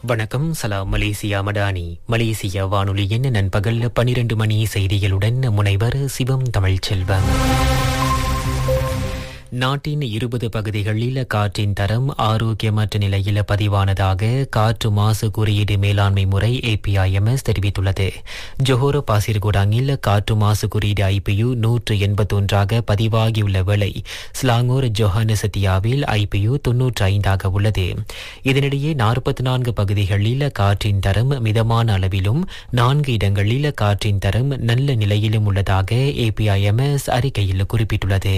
வணக்கம் சலாம் மலேசியா மடானி மலேசிய வானொலியின் நண்பகல் பனிரெண்டு மணி செய்திகளுடன் முனைவர் சிவம் தமிழ்ச்செல்வம் நாட்டின் இருபது பகுதிகளில் காற்றின் தரம் ஆரோக்கியமற்ற நிலையில் பதிவானதாக காற்று மாசு குறியீடு மேலாண்மை முறை ஏபிஐஎம்எஸ் தெரிவித்துள்ளது ஜொஹோர் பாசிர்குடாங்கில் காற்று மாசு குறியீடு ஐபியு நூற்று எண்பத்தொன்றாக பதிவாகியுள்ள வேளை ஸ்லாங்கூர் ஜொஹானசத்தியாவில் ஐபியு தொன்னூற்று ஐந்தாக உள்ளது இதனிடையே நாற்பத்தி நான்கு பகுதிகளில் காற்றின் தரம் மிதமான அளவிலும் நான்கு இடங்களில் காற்றின் தரம் நல்ல நிலையிலும் உள்ளதாக ஏபிஐஎம்எஸ் அறிக்கையில் குறிப்பிட்டுள்ளது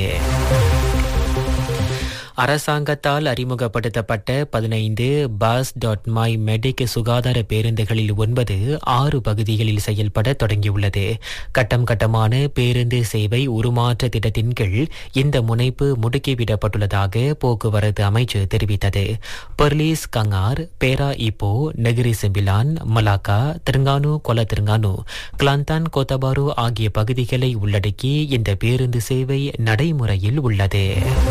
அரசாங்கத்தால் அறிமுகப்படுத்தப்பட்ட பதினைந்து பாஸ் டாட் மை மெடிக் சுகாதார பேருந்துகளில் ஒன்பது ஆறு பகுதிகளில் செயல்பட தொடங்கியுள்ளது கட்டம் கட்டமான பேருந்து சேவை உருமாற்ற திட்டத்தின் கீழ் இந்த முனைப்பு முடுக்கிவிடப்பட்டுள்ளதாக போக்குவரத்து அமைச்சு தெரிவித்தது Perlis Kangar Perak Ipoh Negeri Sembilan Malacca Terengganu Kuala Terengganu Kelantan Kota Bharu ஆகிய பகுதிகளை உள்ளடக்கி இந்த பேருந்து சேவை நடைமுறையில் உள்ளது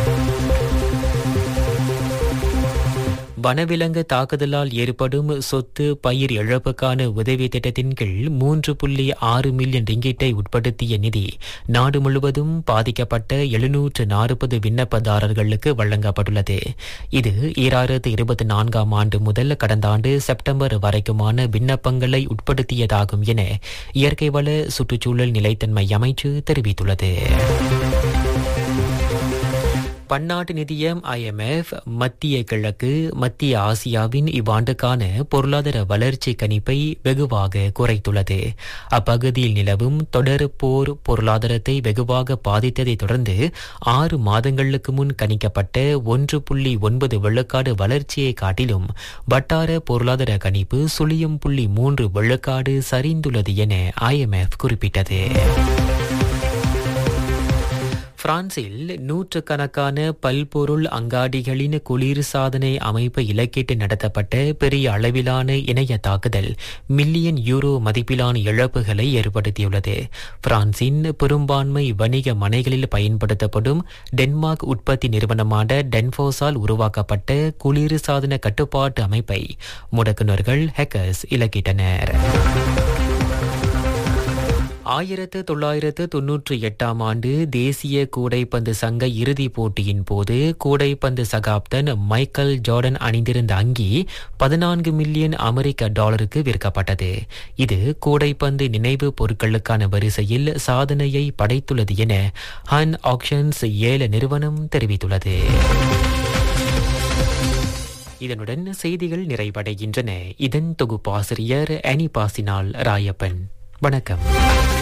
வனவிலங்கு தாக்குதலால் ஏற்படும் சொத்து பயிர் இழப்புக்கான உதவி திட்டத்தின் கீழ் மூன்று புள்ளி ஆறு மில்லியன் ரிங்கிட்டை உட்படுத்திய நிதி நாடு முழுவதும் பாதிக்கப்பட்ட எழுநூற்று நாற்பது விண்ணப்பதாரர்களுக்கு வழங்கப்பட்டுள்ளது இது ஈராயிரத்து இருபத்தி நான்காம் ஆண்டு முதல் கடந்த ஆண்டு செப்டம்பர் வரைக்குமான விண்ணப்பங்களை உட்படுத்தியதாகும் என இயற்கை வள சுற்றுச்சூழல் நிலைத்தன்மை அமைச்சு தெரிவித்துள்ளது பன்னாட்டு நிதியம் ஐஎம்எஃப் மத்திய கிழக்கு மத்திய ஆசியாவின் இவ்வாண்டுக்கான பொருளாதார வளர்ச்சி கணிப்பை வெகுவாக குறைத்துள்ளது அப்பகுதியில் நிலவும் தொடர் போர் பொருளாதாரத்தை வெகுவாக பாதித்ததை தொடர்ந்து ஆறு மாதங்களுக்கு முன் கணிக்கப்பட்ட ஒன்று புள்ளி ஒன்பது வெள்ளக்காடு வளர்ச்சியை காட்டிலும் வட்டார பொருளாதார கணிப்பு சுழியம் புள்ளி மூன்று வெள்ளக்காடு சரிந்துள்ளது என ஐஎம்எஃப் குறிப்பிட்டது பிரான்சில் நூற்றுக்கணக்கான பல்பொருள் அங்காடிகளின் குளிர் சாதனை அமைப்பு இலக்கிட்டு நடத்தப்பட்ட பெரிய அளவிலான இணைய தாக்குதல் மில்லியன் யூரோ மதிப்பிலான இழப்புகளை ஏற்படுத்தியுள்ளது பிரான்சின் பெரும்பான்மை வணிக மனைகளில் பயன்படுத்தப்படும் டென்மார்க் உற்பத்தி நிறுவனமான டென்ஃபோஸால் உருவாக்கப்பட்ட குளிர் சாதன கட்டுப்பாட்டு அமைப்பை முடக்குநர்கள் ஹேக்கர்ஸ் இலக்கிட்டனர் ஆயிரத்து தொள்ளாயிரத்து தொன்னூற்றி எட்டாம் ஆண்டு தேசிய கூடைப்பந்து சங்க இறுதிப் போட்டியின் போது கூடைப்பந்து சகாப்தன் மைக்கேல் ஜார்டன் அணிந்திருந்த அங்கி பதினான்கு மில்லியன் அமெரிக்க டாலருக்கு விற்கப்பட்டது இது கூடைப்பந்து நினைவு பொருட்களுக்கான வரிசையில் சாதனையை படைத்துள்ளது என ஹன் ஆக்ஷன்ஸ் ஏல நிறுவனம் தெரிவித்துள்ளது இதனுடன் செய்திகள் நிறைவடைகின்றன இதன் தொகுப்பாசிரியர் அனி பாசினால் ராயப்பன் வணக்கம்